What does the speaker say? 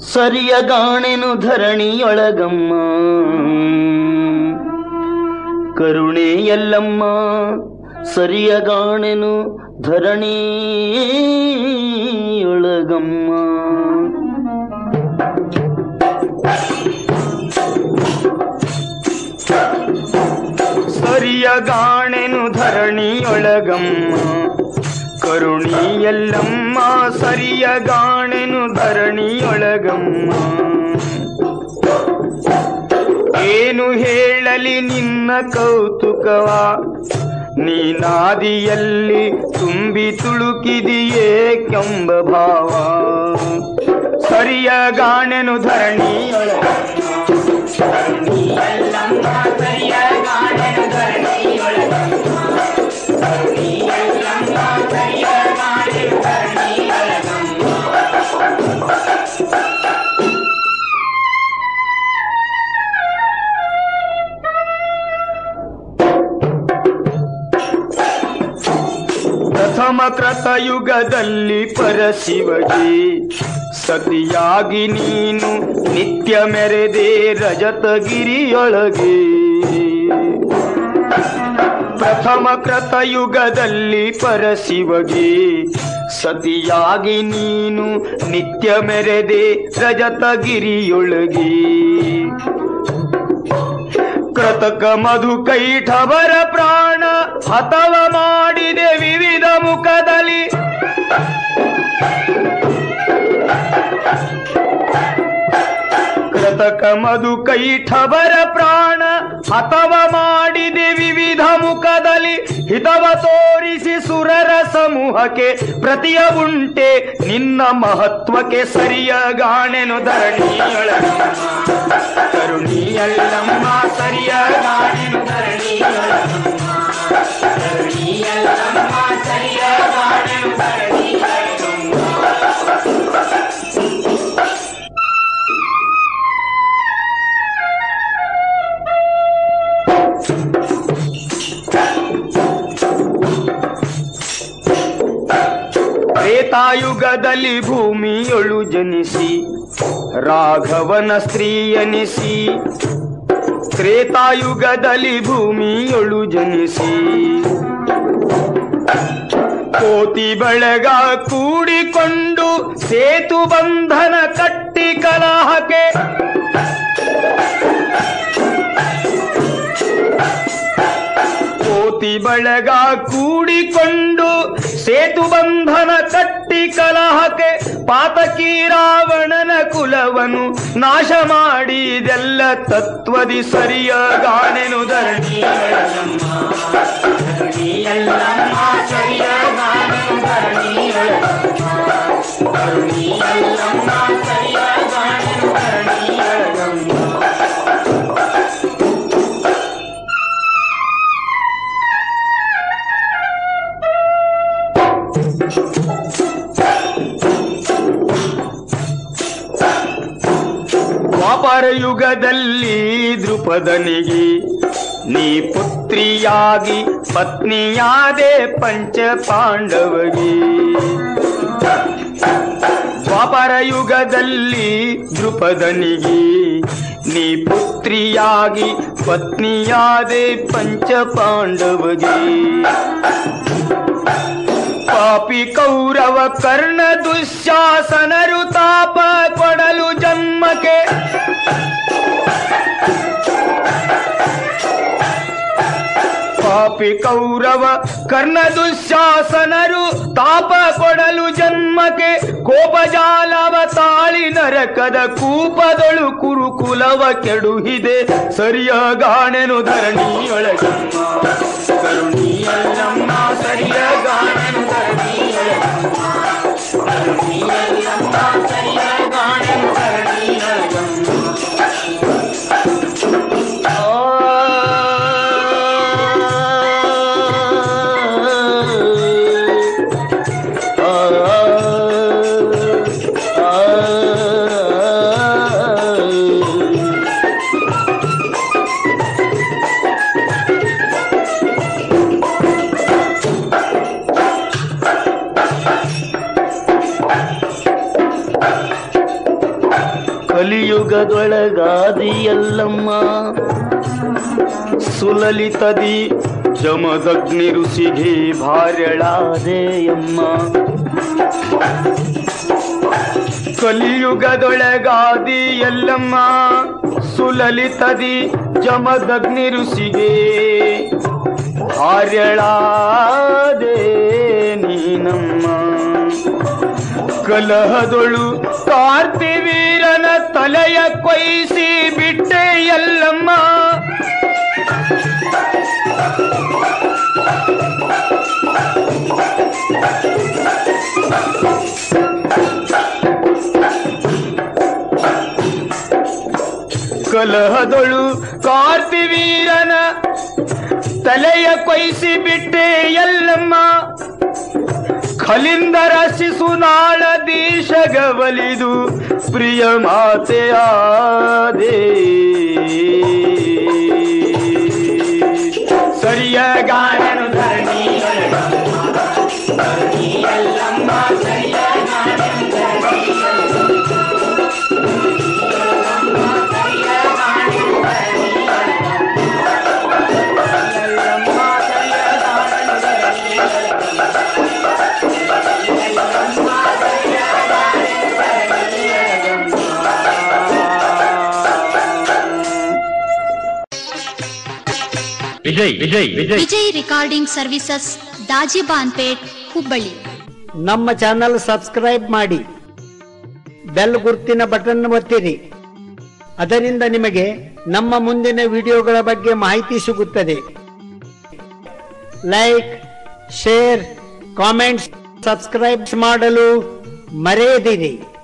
ಸರಿಯಗಾಣೆನು ಧರಣಿಯೊಳಗಮ್ಮ ಕರುಣೆ ಎಲ್ಲಮ್ಮ ಸರಿಯಗಾಣೆನು ಧರಣಿಯೊಳಗಮ್ಮ ಸರಿಯಗಾಣೆನು ಧರಣಿಯೊಳಗಮ್ಮ ಕರುಣಿ ಎಲ್ಲಮ್ಮ ಸರಿಯಗಾಣೆನು ಧರಣಿಯೊಳಗಮ್ಮ ಏನು ಹೇಳಲಿ ನಿನ್ನ ಕೌತುಕವ ನೀನಾದಿಯಲ್ಲಿ ತುಂಬಿ ತುಳುಕಿದಿಯೇ ಕೆಂಬ ಭಾವ ಸರಿಯ ಗಾಣೆನು ಧರಣಿಯೊಳಗಮ್ಮ ಪ್ರಥಮ ಕೃತಯುಗದಲ್ಲಿ ಪರಶಿವಗೆ ಸತಿಯಾಗಿ ನೀನು ನಿತ್ಯ ಮೆರೆದೆ ರಜತಗಿರಿಯೊಳಗೆ ಪ್ರಥಮ ಕೃತಯುಗದಲ್ಲಿ ಪರಶಿವಗೆ ಸತಿಯಾಗಿ ನೀನು ನಿತ್ಯ ಮೆರೆದೆ ರಜತಗಿರಿಯೊಳಗೆ ಕೃತಕ ಮಧು ಕೈಠವರ ಪ್ರಾಣ ಹತವ ಮಾಡಿದೆ ವಿವಿಧ ಮುಖದಲ್ಲಿ ಕೃತಕ ಮಧು ಕೈಠವರ ಪ್ರಾಣ ಹತವ ಮಾಡಿದೆ ವಿವಿಧ ಮುಖದಲ್ಲಿ ಹಿತವ ತೋರಿಸಿ ಸುರರ ಸಮೂಹಕ್ಕೆ ಪ್ರತಿಯ ಉಂಟೆ ನಿನ್ನ ಮಹತ್ವಕ್ಕೆ ಸರಿಯ ಗಾಣೆನು ಧರಣಿಯೊಳಗಮ್ಮ ಕರುಣಿಯಲ್ಲಮ್ಮ ಸರಿಯ ಗಾಣೆನು ಧರಣಿಯೊಳಗಮ್ಮ ಕರುಣಿಯಲ್ಲಮ್ಮ ಸರಿಯ ಗಾಣೆನು ಧರಣಿಯೊಳಗಮ್ಮ ತ್ರೇತಾಯುಗದಲ್ಲಿ ಭೂಮಿಯೊಳು ಜನಿಸಿ ರಾಘವನ ಸ್ತ್ರೀಯನಿಸಿ ತ್ರೇತಾಯುಗದಲ್ಲಿ ಭೂಮಿಯೊಳು ಜನಿಸಿ ಕೋತಿ ಬಳಗ ಕೂಡಿಕೊಂಡು ಸೇತು ಬಂಧನ ಕಟ್ಟಿ ಕಲಹಕ್ಕೆ ಕೋತಿ ಬಳಗ ಕೂಡಿಕೊಂಡು ಸೇತು ಬಂಧನ ಕಟ್ಟಿ ಕಲಹಕ್ಕೆ ಪಾತಕಿ ರಾವಣನ ಕುಲವನು ನಾಶ ಮಾಡಿದೆಲ್ಲ ತತ್ವದಿ ಸರಿಯ ಗಾಣೆನು ಧರಣಿಯೊಳಗಮ್ಮ ಧರಣಿಯಲ್ಲಮ್ಮ ಸರಿಯ ಗಾಣೆನು ಧರಣಿಯೊಳಗಮ್ಮ ಧರಣಿಯಲ್ಲಮ್ಮ ಸರಿಯ ಗಾಣೆನು ಧರಣಿಯೊಳಗಮ್ಮ ದ್ವಾಪರ ಯುಗದಲ್ಲಿ ದೃಪದನಿಗೆ ನೀ ಪುತ್ರಿಯಾಗಿ ಪತ್ನಿಯಾದೆ ಪಂಚ ಪಾಂಡವಗೆ ದ್ವಾಪರ ಯುಗದಲ್ಲಿ ದೃಪದನಿಗೆ ನೀ ಪುತ್ರಿಯಾಗಿ ಪತ್ನಿಯಾದೆ ಪಂಚ ಪಾಂಡವಗೆ ಪಾಪಿ ಕೌರವ ಕರ್ಣ ದುಶ್ಯಾಸನರು ತಾಪ ಕೊಡಲು ಜನ್ಮಕ್ಕೆ ಪಾಪಿ ಕೌರವ ಕರ್ಣ ದುಶ್ಯಾಸನರು ತಾಪ ಕೊಡಲು ಜನ್ಮಕ್ಕೆ ಕೋಪಜಾಲವ ತಾಳಿ ನರಕದ ಕೂಪದೊಳು ಕುರುಕುಲವ ಕೆಡುಹಿದೆ ಸರಿಯ ಗಾಣೆನು ಧರಣಿಯೊಳಗಮ್ಮ ಕರುಣಿಯಲ್ಲಮ್ಮ ಸರಿಯ ಗಾಣೆನು ಧರಣಿಯೊಳಗಮ್ಮ ಕರುಣಿಯಲ್ಲಮ್ಮ ಸರಿಯ ಗಾಣೆನು ಧರಣಿಯೊಳಗಮ್ಮ ಆ ಕಲಿಯುಗದೊಳಗಾದಿಯಲ್ಲಮ್ಮ ಸುಲಲಿತದಿ ಜಮದಗ್ನಿ ಋಷಿಗೆ ಭಾರ್ಯಳಾದೆಯಮ್ಮ ಕಲಿಯುಗದೊಳಗಾದಿ ಎಲ್ಲಮ್ಮ ಸುಲಲಿತದಿ ಜಮದಗ್ನಿ ಋಷಿಗೆ ಭಾರ್ಯಳಾದೆ ನೀನಮ್ಮ ಕಲಹದೊಳು ಕಾರ್ತಿವೀರನ ತಲೆಯ ಕೊಯ್ಸಿ ಬಿಟ್ಟೆ ಎಲ್ಲಮ್ಮ ಕಲಹದೊಳು ಕಾರ್ತಿವೀರನ ತಲೆಯ ಕೊಯ್ಸಿ ಬಿಟ್ಟೆ ಎಲ್ಲಮ್ಮ ಖಲಿಂದರ ಶಿಶುನಾಳ ದೀಶಗವಲಿದು ಪ್ರಿಯ ಮಾತೆಯಾದೆ ಸರಿಯ ಗಾಯನು ಧರಣಿ ವಿಜಯ್ ವಿಜಯ್ ವಿಜಯ್ ವಿಜಯ್ ರಿಕಾರ್ಡಿಂಗ್ ಸರ್ವಿಸಸ್ ದಾಜಿಬಾನ್ಪೇಟ್ ಹುಬ್ಬಳ್ಳಿ ನಮ್ಮ ಚಾನಲ್ ಸಬ್ಸ್ಕ್ರೈಬ್ ಮಾಡಿ ಬೆಲ್ ಗುರ್ತಿನ ಬಟನ್ ಒತ್ತಿರಿ ಅದರಿಂದ ನಿಮಗೆ ನಮ್ಮ ಮುಂದಿನ ವಿಡಿಯೋಗಳ ಬಗ್ಗೆ ಮಾಹಿತಿ ಸಿಗುತ್ತದೆ ಲೈಕ್ ಶೇರ್ ಕಾಮೆಂಟ್ಸ್ ಸಬ್ಸ್ಕ್ರೈಬ್ ಮಾಡಲು ಮರೆಯದಿರಿ